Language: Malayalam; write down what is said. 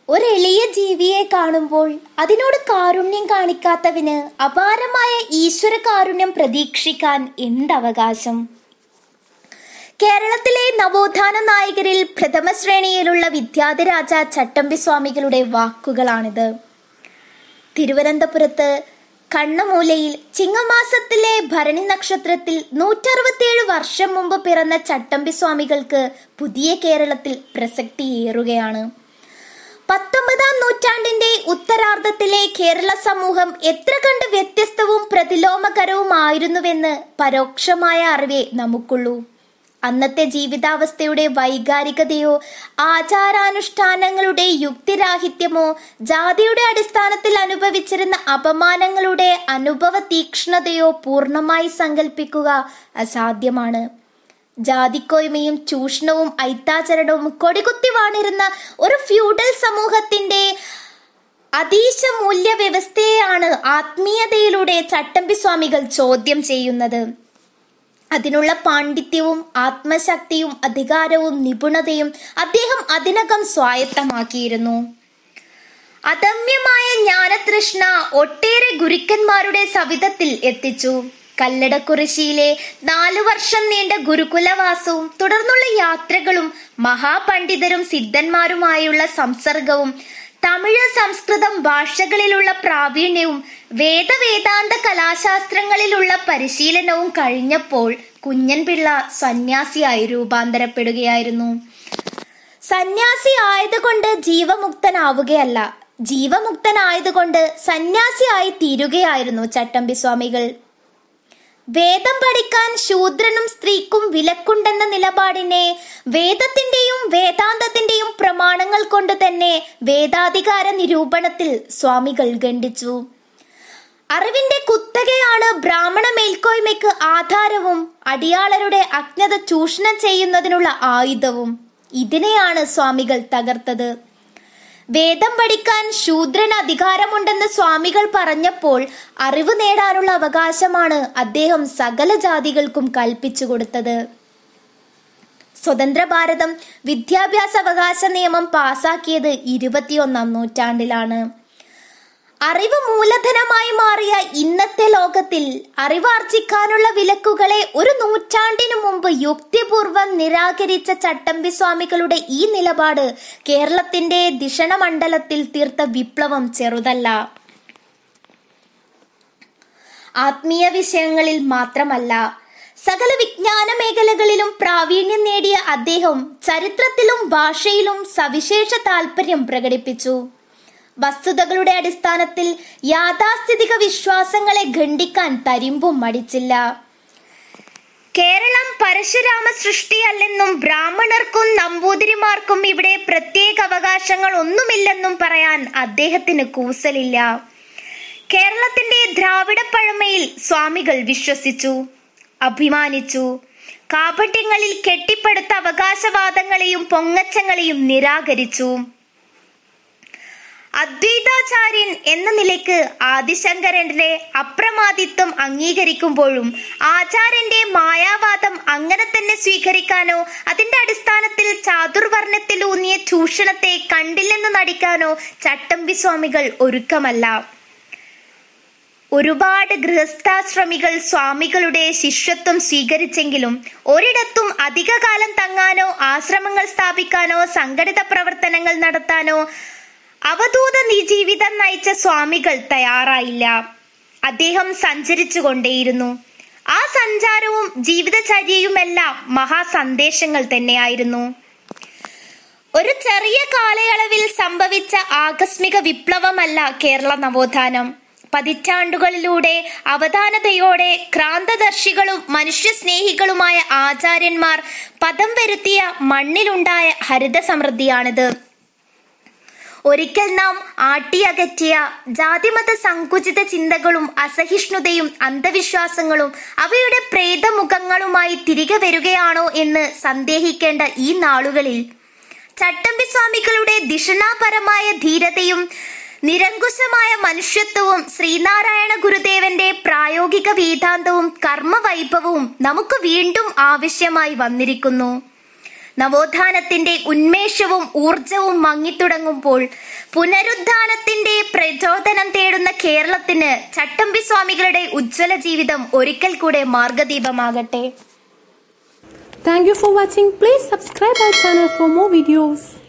ഒരു എളിയ ജീവിയെ കാണുമ്പോൾ അതിനോട് കാരുണ്യം കാണിക്കാത്തവന് അപാരമായ ഈശ്വര കാരുണ്യം പ്രതീക്ഷിക്കാൻ എന്തവകാശം കേരളത്തിലെ നവോത്ഥാന നായകരിൽ പ്രഥമ ശ്രേണിയിലുള്ള വിദ്യാധിരാജ ചട്ടമ്പി സ്വാമികളുടെ വാക്കുകളാണിത് തിരുവനന്തപുരത്ത് കണ്ണമൂലയിൽ ചിങ്ങമാസത്തിലെ ഭരണി നക്ഷത്രത്തിൽ നൂറ്ററുപത്തിയേഴ് വർഷം മുമ്പ് പിറന്ന ചട്ടമ്പി സ്വാമികൾക്ക് പുതിയ കേരളത്തിൽ പ്രസക്തിയേറുകയാണ് പത്തൊമ്പതാം നൂറ്റാണ്ടിന്റെ ഉത്തരാർദ്ധത്തിലെ കേരള സമൂഹം എത്ര കണ്ട് വ്യത്യസ്തവും പ്രതിലോമകരവുമായിരുന്നുവെന്ന് പരോക്ഷമായ അറിവേ നമുക്കുള്ളൂ അന്നത്തെ ജീവിതാവസ്ഥയുടെ വൈകാരികതയോ ആചാരാനുഷ്ഠാനങ്ങളുടെ യുക്തിരാഹിത്യമോ ജാതിയുടെ അടിസ്ഥാനത്തിൽ അനുഭവിച്ചിരുന്ന അപമാനങ്ങളുടെ അനുഭവ തീക്ഷ്ണതയോ പൂർണ്ണമായി സങ്കല്പിക്കുക അസാധ്യമാണ് ജാതിക്കോയ്മയും ചൂഷണവും ഐത്താചരണവും കൊടികുത്തി വാണിരുന്ന ഒരു ഫ്യൂഡൽ സമൂഹത്തിന്റെ അതീശ മൂല്യ വ്യവസ്ഥയെയാണ് ആത്മീയതയിലൂടെ ചട്ടമ്പി സ്വാമികൾ ചോദ്യം ചെയ്യുന്നത് അതിനുള്ള പാണ്ഡിത്യവും ആത്മശക്തിയും അധികാരവും നിപുണതയും അദ്ദേഹം അതിനകം സ്വായത്തമാക്കിയിരുന്നു അദമ്യമായ ജ്ഞാനതൃഷ്ണ ഒട്ടേറെ ഗുരുക്കന്മാരുടെ സവിധത്തിൽ എത്തിച്ചു കല്ലടക്കുറിശിയിലെ നാലു വർഷം നീണ്ട ഗുരുകുലവാസവും തുടർന്നുള്ള യാത്രകളും മഹാപണ്ഡിതരും സിദ്ധന്മാരുമായുള്ള സംസർഗവും തമിഴ് സംസ്കൃതം ഭാഷകളിലുള്ള പ്രാവീണ്യവും വേദവേദാന്ത കലാശാസ്ത്രങ്ങളിലുള്ള പരിശീലനവും കഴിഞ്ഞപ്പോൾ കുഞ്ഞൻപിള്ള സന്യാസിയായി രൂപാന്തരപ്പെടുകയായിരുന്നു സന്യാസി ആയതുകൊണ്ട് ജീവമുക്തനാവുകയല്ല ജീവമുക്തനായതുകൊണ്ട് സന്യാസിയായി തീരുകയായിരുന്നു ചട്ടമ്പി സ്വാമികൾ വേദം പഠിക്കാൻ ശൂദ്രനും സ്ത്രീക്കും വിലക്കുണ്ടെന്ന നിലപാടിനെ വേദത്തിന്റെയും വേദാന്തത്തിന്റെയും പ്രമാണങ്ങൾ കൊണ്ട് തന്നെ വേദാധികാര നിരൂപണത്തിൽ സ്വാമികൾ ഖണ്ഡിച്ചു അറിവിന്റെ കുത്തകയാണ് ബ്രാഹ്മണ മേൽക്കോയ്മയ്ക്ക് ആധാരവും അടിയാളരുടെ അജ്ഞത ചൂഷണം ചെയ്യുന്നതിനുള്ള ആയുധവും ഇതിനെയാണ് സ്വാമികൾ തകർത്തത് വേദം പഠിക്കാൻ ശൂദ്രന് അധികാരമുണ്ടെന്ന് സ്വാമികൾ പറഞ്ഞപ്പോൾ അറിവ് നേടാനുള്ള അവകാശമാണ് അദ്ദേഹം സകല ജാതികൾക്കും കൽപ്പിച്ചു കൊടുത്തത് സ്വതന്ത്ര ഭാരതം വിദ്യാഭ്യാസ അവകാശ നിയമം പാസാക്കിയത് ഇരുപത്തിയൊന്നാം നൂറ്റാണ്ടിലാണ് അറിവ് മൂലധനമായി മാറിയ ഇന്നത്തെ ലോകത്തിൽ അറിവാർജിക്കാനുള്ള വിലക്കുകളെ ഒരു നൂറ്റാണ്ടിനു മുമ്പ് യുക്തിപൂർവം നിരാകരിച്ച ചട്ടമ്പി സ്വാമികളുടെ ഈ നിലപാട് കേരളത്തിന്റെ ദിഷണമണ്ഡലത്തിൽ തീർത്ത വിപ്ലവം ചെറുതല്ല ആത്മീയ വിഷയങ്ങളിൽ മാത്രമല്ല സകല വിജ്ഞാന മേഖലകളിലും പ്രാവീണ്യം നേടിയ അദ്ദേഹം ചരിത്രത്തിലും ഭാഷയിലും സവിശേഷ താല്പര്യം പ്രകടിപ്പിച്ചു വസ്തുതകളുടെ അടിസ്ഥാനത്തിൽ യാഥാസ്ഥിതിക വിശ്വാസങ്ങളെ ഖണ്ഡിക്കാൻ തരിമ്പും മടിച്ചില്ല കേരളം പരശുരാമ സൃഷ്ടിയല്ലെന്നും ബ്രാഹ്മണർക്കും നമ്പൂതിരിമാർക്കും ഇവിടെ പ്രത്യേക അവകാശങ്ങൾ ഒന്നുമില്ലെന്നും പറയാൻ അദ്ദേഹത്തിന് കൂസലില്ല കേരളത്തിന്റെ ദ്രാവിഡ പഴമയിൽ സ്വാമികൾ വിശ്വസിച്ചു അഭിമാനിച്ചു കാപട്യങ്ങളിൽ കെട്ടിപ്പടുത്ത അവകാശവാദങ്ങളെയും പൊങ്ങച്ചങ്ങളെയും നിരാകരിച്ചു അദ്വൈതാചാര്യൻ എന്ന നിലയ്ക്ക് ആദിശങ്കരന്റെ അപ്രമാദിത്വം അംഗീകരിക്കുമ്പോഴും ആചാര്യന്റെ മായാവാദം അങ്ങനെ തന്നെ സ്വീകരിക്കാനോ അതിന്റെ അടിസ്ഥാനത്തിൽ ചാതുർവർണ്ണത്തിലൂന്നിയ ചൂഷണത്തെ കണ്ടില്ലെന്ന് നടിക്കാനോ ചട്ടമ്പി സ്വാമികൾ ഒരുക്കമല്ല ഒരുപാട് ഗൃഹസ്ഥാശ്രമികൾ സ്വാമികളുടെ ശിഷ്യത്വം സ്വീകരിച്ചെങ്കിലും ഒരിടത്തും അധികകാലം തങ്ങാനോ ആശ്രമങ്ങൾ സ്ഥാപിക്കാനോ സംഘടിത പ്രവർത്തനങ്ങൾ നടത്താനോ അവധൂത ജീവിതം നയിച്ച സ്വാമികൾ തയ്യാറായില്ല അദ്ദേഹം സഞ്ചരിച്ചു കൊണ്ടേയിരുന്നു ആ സഞ്ചാരവും ജീവിതചര്യയുമെല്ലാം മഹാസന്ദേശങ്ങൾ തന്നെയായിരുന്നു ഒരു ചെറിയ കാലയളവിൽ സംഭവിച്ച ആകസ്മിക വിപ്ലവമല്ല കേരള നവോത്ഥാനം പതിറ്റാണ്ടുകളിലൂടെ അവധാനതയോടെ ക്രാന്തദർശികളും മനുഷ്യസ്നേഹികളുമായ ആചാര്യന്മാർ പദം വരുത്തിയ മണ്ണിലുണ്ടായ ഹരിത സമൃദ്ധിയാണിത് ഒരിക്കൽ നാം ആട്ടിയകറ്റിയ ജാതിമത സങ്കുചിത ചിന്തകളും അസഹിഷ്ണുതയും അന്ധവിശ്വാസങ്ങളും അവയുടെ പ്രേതമുഖങ്ങളുമായി തിരികെ വരികയാണോ എന്ന് സന്ദേഹിക്കേണ്ട ഈ നാളുകളിൽ ചട്ടമ്പി സ്വാമികളുടെ ദിഷണാപരമായ ധീരതയും നിരങ്കുശമായ മനുഷ്യത്വവും ശ്രീനാരായണ ഗുരുദേവന്റെ പ്രായോഗിക വേദാന്തവും കർമ്മവൈഭവവും നമുക്ക് വീണ്ടും ആവശ്യമായി വന്നിരിക്കുന്നു നവോത്ഥാനത്തിന്റെ ഉന്മേഷവും ഊർജവും മങ്ങിത്തുടങ്ങുമ്പോൾ പുനരുദ്ധാനത്തിന്റെ പ്രചോദനം തേടുന്ന കേരളത്തിന് ചട്ടമ്പി സ്വാമികളുടെ ഉജ്ജ്വല ജീവിതം ഒരിക്കൽ കൂടെ മാർഗദീപമാകട്ടെ Thank you for watching. Please subscribe our channel for more videos.